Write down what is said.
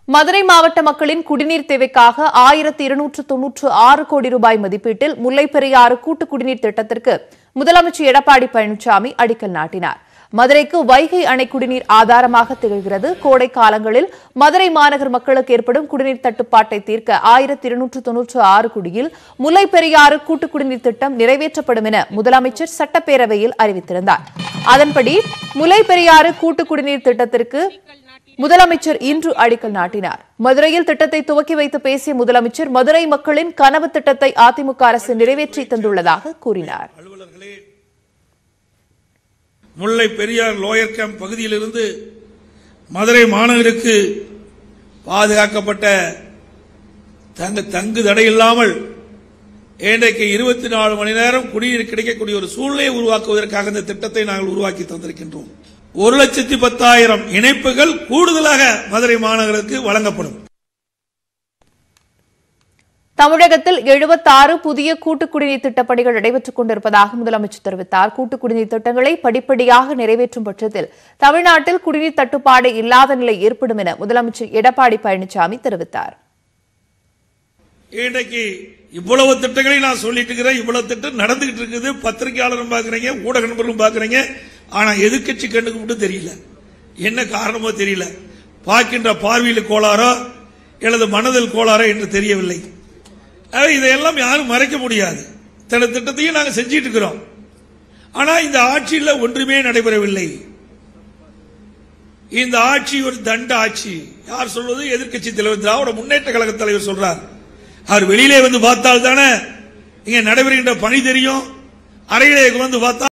மதுரை மாவட்ட மக்களின் குடிநீர் தேவைக்காக ஆயிரத்தி இருநூற்று தொன்னூற்று ஆறு கோடி ரூபாய் மதிப்பீட்டில் முல்லைப் பெரியாறு கூட்டு குடிநீர் திட்டத்திற்கு முதலமைச்சர் எடப்பாடி பழனிசாமி அடிக்கல் நாட்டினார் மதுரைக்கு வைகை அணை குடிநீர் ஆதாரமாக திகழ்கிறது கோடை காலங்களில் மதுரை மாநகர் மக்களுக்கு ஏற்படும் குடிநீர் தட்டுப்பாட்டை தீர்க்க ஆயிரத்தி இருநூற்று தொன்னூற்று ஆறு கோடியில் முல்லைப் பெரியாறு கூட்டு குடிநீர் திட்டம் நிறைவேற்றப்படும் என முதலமைச்சர் சட்டப்பேரவையில் அறிவித்திருந்தார் அதன்படி முல்லைப் பெரியாறு கூட்டு குடிநீர் திட்டத்திற்கு முதலமைச்சர் இன்று அடிக்கல் நாட்டினார் மதுரையில் திட்டத்தை துவக்கி வைத்து பேசிய முதலமைச்சர் மதுரை மக்களின் கனவு திட்டத்தை அதிமுக அரசு நிறைவேற்றி தந்துள்ளதாக கூறினார் அலுவலர்களே முல்லை பெரியார் லோயர் கேம்ப் பகுதியிலிருந்து மதுரை மாநகருக்கு பாதுகாக்கப்பட்ட தங்கு தங்கு தடை இல்லாமல் இன்றைக்கு இருபத்தி நாலு மணி நேரம் குடிநீர் கிடைக்கக்கூடிய ஒரு சூழ்நிலையை உருவாக்குவதற்காக இந்த திட்டத்தை நாங்கள் உருவாக்கி தந்திருக்கின்றோம் ஒரு லட்சத்தி பத்தாயிரம் இணைப்புகள் கூடுதலாக மதுரை மாநகருக்கு வழங்கப்படும் தமிழகத்தில் 76 புதிய கூட்டு குடிநீர் திட்டப் பணிகள் நடைபெற்றுக் கொண்டிருப்பதாக முதலமைச்சர் தெரிவித்தார் கூட்டு குடிநீர் திட்டங்களை படிப்படியாக நிறைவேற்றும் பட்சத்தில் தமிழ்நாட்டில் குடிநீர் தட்டுப்பாடு இல்லாத நிலை ஏற்படும் என முதலமைச்சர் எடப்பாடி பழனிசாமி தெரிவித்தார் இன்றைக்கு இவ்வளவு திட்டங்களை நான் சொல்லிட்டு இருக்கிறேன் இவ்வளவு திட்டம் நடந்துகிட்டு இருக்குது பத்திரிகையாளரும் பாக்குறீங்க ஊடக நண்பர்களும் பாக்குறீங்க ஆனா எதிர்க்கட்சி கண்ணுக்கு மட்டும் தெரியல என்ன காரணமோ தெரியல பார்க்கின்ற பார்வையில் கோளாறோ அல்லது மனதில் கோளாறோ என்று தெரியவில்லை ஆக இதையெல்லாம் யாரும் மறைக்க முடியாது தன திட்டத்தையும் நாங்கள் செஞ்சிட்டு இருக்கிறோம் ஆனா இந்த ஆட்சியில் ஒன்றுமே நடைபெறவில்லை இந்த ஆட்சி ஒரு தண்ட ஆட்சி யார் சொல்வது எதிர்க்கட்சி தலைவர் திராவிட முன்னேற்ற கழக தலைவர் சொல்றார் அவர் வெளியிலே வந்து பார்த்தால் தானே இங்க நடைபெறுகின்ற பணி தெரியும் அறையிலே வந்து பார்த்தா